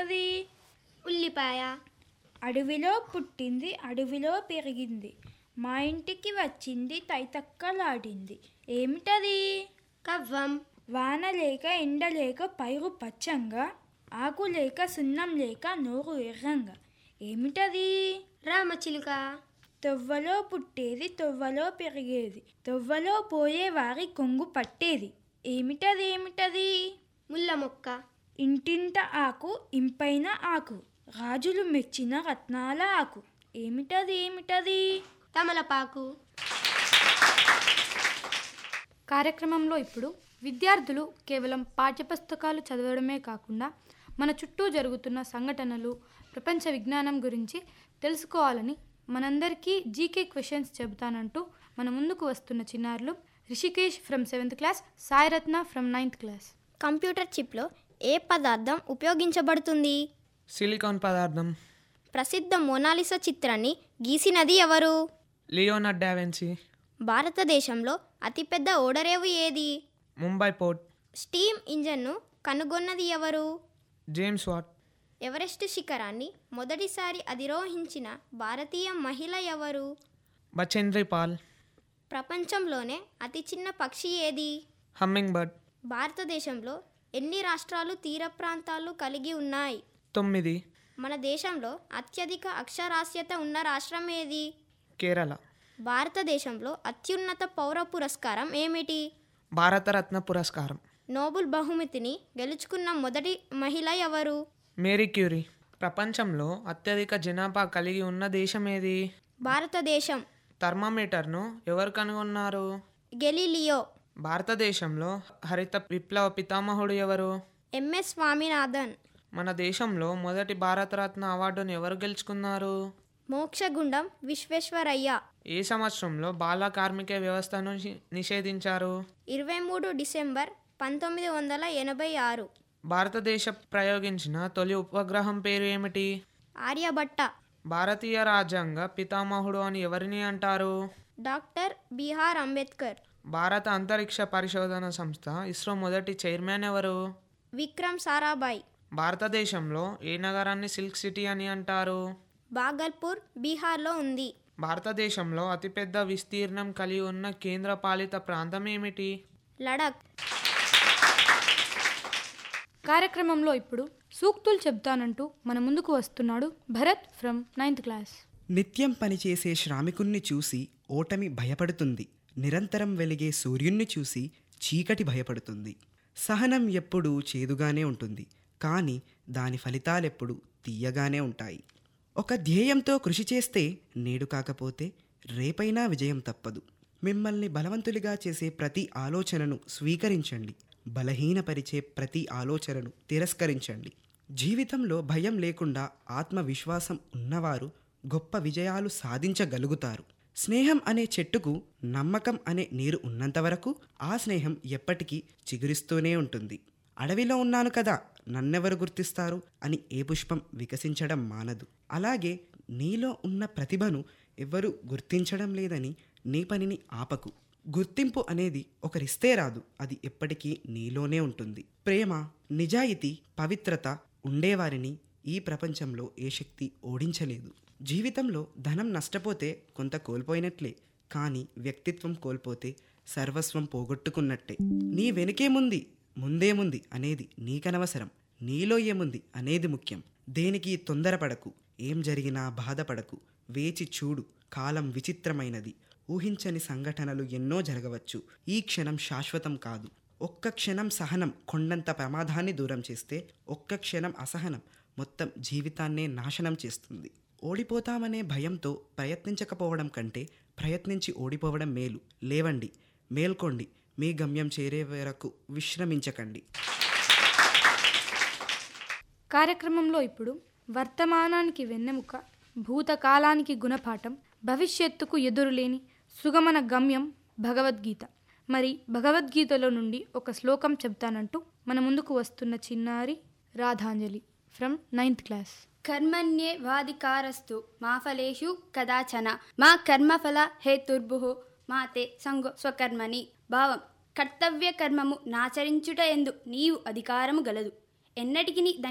ఏమిటది ఉల్లిపాయ అడవిలో పుట్టింది అడవిలో పెరిగింది మా ఇంటికి వచ్చింది తైతక్కలాడింది ఏమిటది కవ్వం వాన లేక ఎండ లేక పైరు పచ్చంగా ఆకు లేక సున్నం లేక నోరు ఎర్రంగా ఏమిటది రామచిలుక తొవ్వలో పుట్టేది తొవ్వలో పెరిగేది తొవ్వలో పోయే వారి కొంగు పట్టేది ఏమిటది ఏమిటది ముల్ల మొక్క ఇంటింట ఆకు ఇంపైన ఆకు రాజులు మెచ్చిన రత్నాల ఆకు ఏమిటది ఏమిటది తమలపాకు కార్యక్రమంలో ఇప్పుడు విద్యార్థులు కేవలం పాఠ్యపుస్తకాలు చదవడమే కాకుండా మన చుట్టూ జరుగుతున్న సంఘటనలు ప్రపంచ విజ్ఞానం గురించి తెలుసుకోవాలని మనందరికీ జీకే క్వశ్చన్స్ చెబుతానంటూ మన ముందుకు వస్తున్న చిన్నారులు Rishikesh from seventh class Sairatna from ninth class computer చిప్లో ఏ పదార్థం ఉపయోగించబడుతుంది సిలికాన్ పదార్థం ప్రసిద్ధ మోనాలిసా చిత్రాన్ని గీసినది ఎవరు లియోనార్డ్ డావెన్సీ భారతదేశంలో అతిపెద్ద ఓడరేవు ఏది ముంబై పోర్ట్ స్టీమ్ ఇంజన్ను కనుగొన్నది ఎవరు జేమ్స్ వాట్ ఎవరెస్ట్ శిఖరాన్ని మొదటిసారి అధిరోహించిన భారతీయ మహిళ ఎవరు బచేంద్రి పాల్ ప్రపంచంలోనే అతి చిన్న పక్షి ఏది హమ్మింగ్ బర్డ్ భారతదేశంలో ఎన్ని రాష్ట్రాలు తీర ప్రాంతాలు కలిగి ఉన్నాయి తొమ్మిది మన దేశంలో అత్యధిక అక్షరాస్యత ఉన్న రాష్ట్రం ఏది కేరళ భారతదేశంలో అత్యున్నత పౌర పురస్కారం ఏమిటి భారతరత్న పురస్కారం నోబెల్ బహుమతిని గెలుచుకున్న మొదటి మహిళ ఎవరు మేరీ క్యూరీ ప్రపంచంలో అత్యధిక జనాభా కలిగి ఉన్న దేశం ఏది భారతదేశం థర్మామీటర్ను ఎవరు కనుగొన్నారు గెలీలియో భారతదేశంలో హరిత విప్లవ పితామహుడు ఎవరు ఎంఎస్ స్వామినాథన్ మన దేశంలో మొదటి భారతరత్న అవార్డును ఎవరు గెలుచుకున్నారు మోక్షగుండం విశ్వేశ్వరయ్య ఏ సంవత్సరంలో బాల కార్మిక వ్యవస్థను నిషే- నిషేధించారు ఇరవై మూడు డిసెంబర్ పంతొమ్మిది వందల ఎనభై ఆరు భారతదేశ ప్రయోగించిన తొలి ఉపగ్రహం పేరు ఏమిటి ఆర్యభట్ట భారతీయ రాజ్యాంగ పితామహుడు అని ఎవరిని అంటారు డాక్టర్ బిఆర్ అంబేద్కర్ భారత అంతరిక్ష పరిశోధన సంస్థ ఇస్రో మొదటి చైర్మన్ ఎవరు విక్రమ్ సారాభాయ్ భారతదేశంలో ఏ నగరాన్ని సిల్క్ సిటీ అని అంటారు బాగల్పూర్ బీహార్లో ఉంది భారతదేశంలో అతిపెద్ద విస్తీర్ణం కలిగి ఉన్న కేంద్ర పాలిత ప్రాంతం ఏమిటి లడక్ కార్యక్రమంలో ఇప్పుడు సూక్తులు చెప్తానంటూ మన ముందుకు వస్తున్నాడు భరత్ ఫ్రమ్ నైన్త్ క్లాస్ నిత్యం పనిచేసే శ్రామికుణ్ణి చూసి ఓటమి భయపడుతుంది నిరంతరం వెలిగే సూర్యుణ్ణి చూసి చీకటి భయపడుతుంది సహనం ఎప్పుడూ చేదుగానే ఉంటుంది కానీ దాని ఫలితాలెప్పుడు తీయగానే ఉంటాయి ఒక ధ్యేయంతో కృషి చేస్తే నేడు కాకపోతే రేపైనా విజయం తప్పదు మిమ్మల్ని బలవంతులుగా చేసే ప్రతి ఆలోచనను స్వీకరించండి బలహీనపరిచే ప్రతి ఆలోచనను తిరస్కరించండి జీవితంలో భయం లేకుండా ఆత్మవిశ్వాసం ఉన్నవారు గొప్ప విజయాలు సాధించగలుగుతారు స్నేహం అనే చెట్టుకు నమ్మకం అనే నీరు ఉన్నంత వరకు ఆ స్నేహం ఎప్పటికీ చిగురిస్తూనే ఉంటుంది అడవిలో ఉన్నాను కదా నన్నెవరు గుర్తిస్తారు అని ఏ పుష్పం వికసించడం మానదు అలాగే నీలో ఉన్న ప్రతిభను ఎవ్వరూ గుర్తించడం లేదని నీ పనిని ఆపకు గుర్తింపు అనేది ఒకరిస్తే రాదు అది ఎప్పటికీ నీలోనే ఉంటుంది ప్రేమ నిజాయితీ పవిత్రత ఉండేవారిని ఈ ప్రపంచంలో ఏ శక్తి ఓడించలేదు జీవితంలో ధనం నష్టపోతే కొంత కోల్పోయినట్లే కానీ వ్యక్తిత్వం కోల్పోతే సర్వస్వం పోగొట్టుకున్నట్టే నీ వెనుకేముంది ముందేముంది అనేది నీకనవసరం నీలో ఏముంది అనేది ముఖ్యం దేనికి తొందరపడకు ఏం జరిగినా బాధపడకు వేచి చూడు కాలం విచిత్రమైనది ఊహించని సంఘటనలు ఎన్నో జరగవచ్చు ఈ క్షణం శాశ్వతం కాదు ఒక్క క్షణం సహనం కొండంత ప్రమాదాన్ని దూరం చేస్తే ఒక్క క్షణం అసహనం మొత్తం జీవితాన్నే నాశనం చేస్తుంది ఓడిపోతామనే భయంతో ప్రయత్నించకపోవడం కంటే ప్రయత్నించి ఓడిపోవడం మేలు లేవండి మేల్కోండి మీ గమ్యం చేరే వరకు విశ్రమించకండి కార్యక్రమంలో ఇప్పుడు వర్తమానానికి వెన్నెముక భూతకాలానికి గుణపాఠం భవిష్యత్తుకు ఎదురులేని సుగమన గమ్యం భగవద్గీత మరి భగవద్గీతలో నుండి ఒక శ్లోకం చెప్తానంటూ మన ముందుకు వస్తున్న చిన్నారి రాధాంజలి ఫ్రమ్ నైన్త్ క్లాస్ కర్మణ్యే వాధికారస్తు మా ఫలేషు కదాచన మా కర్మఫల హేతుర్భు మా తే సంగో స్వకర్మని భావం కర్తవ్య కర్మము నాచరించుట ఎందు నీవు అధికారము గలదు ఎన్నటికి